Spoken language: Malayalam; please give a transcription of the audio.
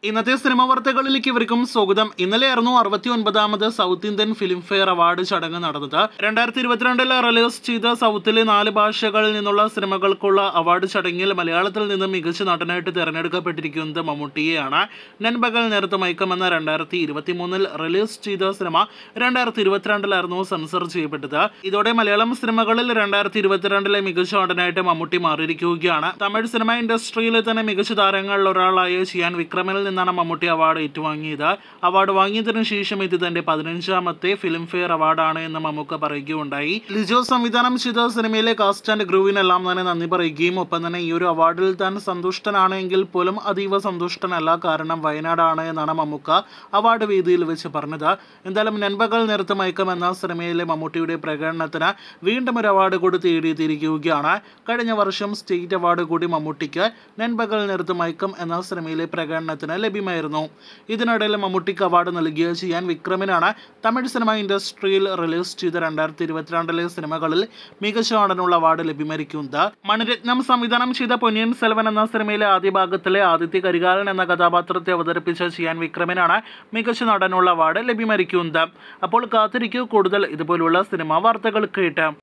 ഇന്നത്തെ സിനിമ വാർത്തകളിലേക്ക് ഇവർക്കും സ്വാഗതം ഇന്നലെയായിരുന്നു അറുപത്തി ഒൻപതാമത് south Indian Filmfare award ചടങ്ങ് നടന്നത് രണ്ടായിരത്തി ഇരുപത്തിരണ്ടിൽ റിലീസ് ചെയ്ത സൗത്തിലെ നാല് ഭാഷകളിൽ നിന്നുള്ള സിനിമകൾക്കുള്ള അവാർഡ് ചടങ്ങിൽ മലയാളത്തിൽ നിന്ന് മികച്ച നടനായിട്ട് തിരഞ്ഞെടുക്കപ്പെട്ടിരിക്കുന്നത് മമ്മൂട്ടിയെയാണ് നൻപകൽ നേരത്തെ മയക്കം എന്ന രണ്ടായിരത്തി ഇരുപത്തി മൂന്നിൽ റിലീസ് ചെയ്ത സിനിമ രണ്ടായിരത്തി ഇരുപത്തിരണ്ടിലായിരുന്നു സെൻസർ ചെയ്യപ്പെട്ടത് ഇതോടെ മലയാളം സിനിമകളിൽ രണ്ടായിരത്തി ഇരുപത്തിരണ്ടിലെ മികച്ച നടനായിട്ട് മമ്മൂട്ടി മാറിയിരിക്കുകയാണ് തമിഴ് സിനിമ ഇൻഡസ്ട്രിയിലെ തന്നെ മികച്ച താരങ്ങളിൽ ഒരാളായ ചിയാൻ വിക്രമിൽ നിന്നാണ് മമ്മൂട്ടി അവാർഡ് ഏറ്റുവാങ്ങിയത് അവാർഡ് വാങ്ങിയതിനു ശേഷം ഇത് തന്റെ പതിനഞ്ചാമത്തെ ഫിലിം ഫെയർ അവാർഡാണ് എന്ന് മമ്മൂക്ക പറയുകയുണ്ടായി ലിജോ സംവിധാനം ചെയ്ത സിനിമയിലെ കാസ്റ്റ് ആൻഡ് ഗ്രൂവിനെല്ലാം തന്നെ നന്ദി പറയുകയും ഒപ്പം തന്നെ ഈ ഒരു അവാർഡിൽ താൻ സന്തുഷ്ടനാണ് എങ്കിൽ പോലും അതീവ സന്തുഷ്ടനല്ല കാരണം വയനാടാണ് എന്നാണ് മമ്മൂക്ക അവാർഡ് വേദിയിൽ വെച്ച് പറഞ്ഞത് എന്തായാലും നൻപകൽ നേരത്തെ മയക്കം എന്ന സിനിമയിലെ മമ്മൂട്ടിയുടെ പ്രകടനത്തിന് വീണ്ടും ഒരു അവാർഡ് കൂടി തേടിയെത്തിയിരിക്കുകയാണ് കഴിഞ്ഞ വർഷം സ്റ്റേറ്റ് അവാർഡ് കൂടി മമ്മൂട്ടിക്ക് നൻപകൽ നേരത്തെ മയക്കം എന്ന സിനിമയിലെ പ്രകടനത്തിന് ലഭ്യമായിരുന്നു ഇതിനിടയിൽ മമ്മൂട്ടിക്ക് അവാർഡ് നൽകിയ ചെയ്യാൻ വിക്രമിനാണ് തമിഴ് സിനിമ ഇൻഡസ്ട്രിയിൽ റിലീസ് ചെയ്ത രണ്ടായിരത്തി ഇരുപത്തിരണ്ടിലെ സിനിമകളിൽ മികച്ച നടനുള്ള അവാർഡ് ലഭ്യമായിരിക്കുന്നത് മണിരത്നം സംവിധാനം ചെയ്ത പൊന്നിയൻ സെൽവൻ എന്ന സിനിമയിലെ ആദ്യ ഭാഗത്തിലെ ആദിത്യ കരികാലൻ എന്ന കഥാപാത്രത്തെ അവതരിപ്പിച്ച ചിയാൻ വിക്രമിനാണ് മികച്ച നടനുള്ള അവാർഡ് ലഭ്യമായിരിക്കുന്നത് അപ്പോൾ കാത്തിരിക്കൂ കൂടുതൽ ഇതുപോലുള്ള സിനിമാ വാർത്തകൾ കേട്ട്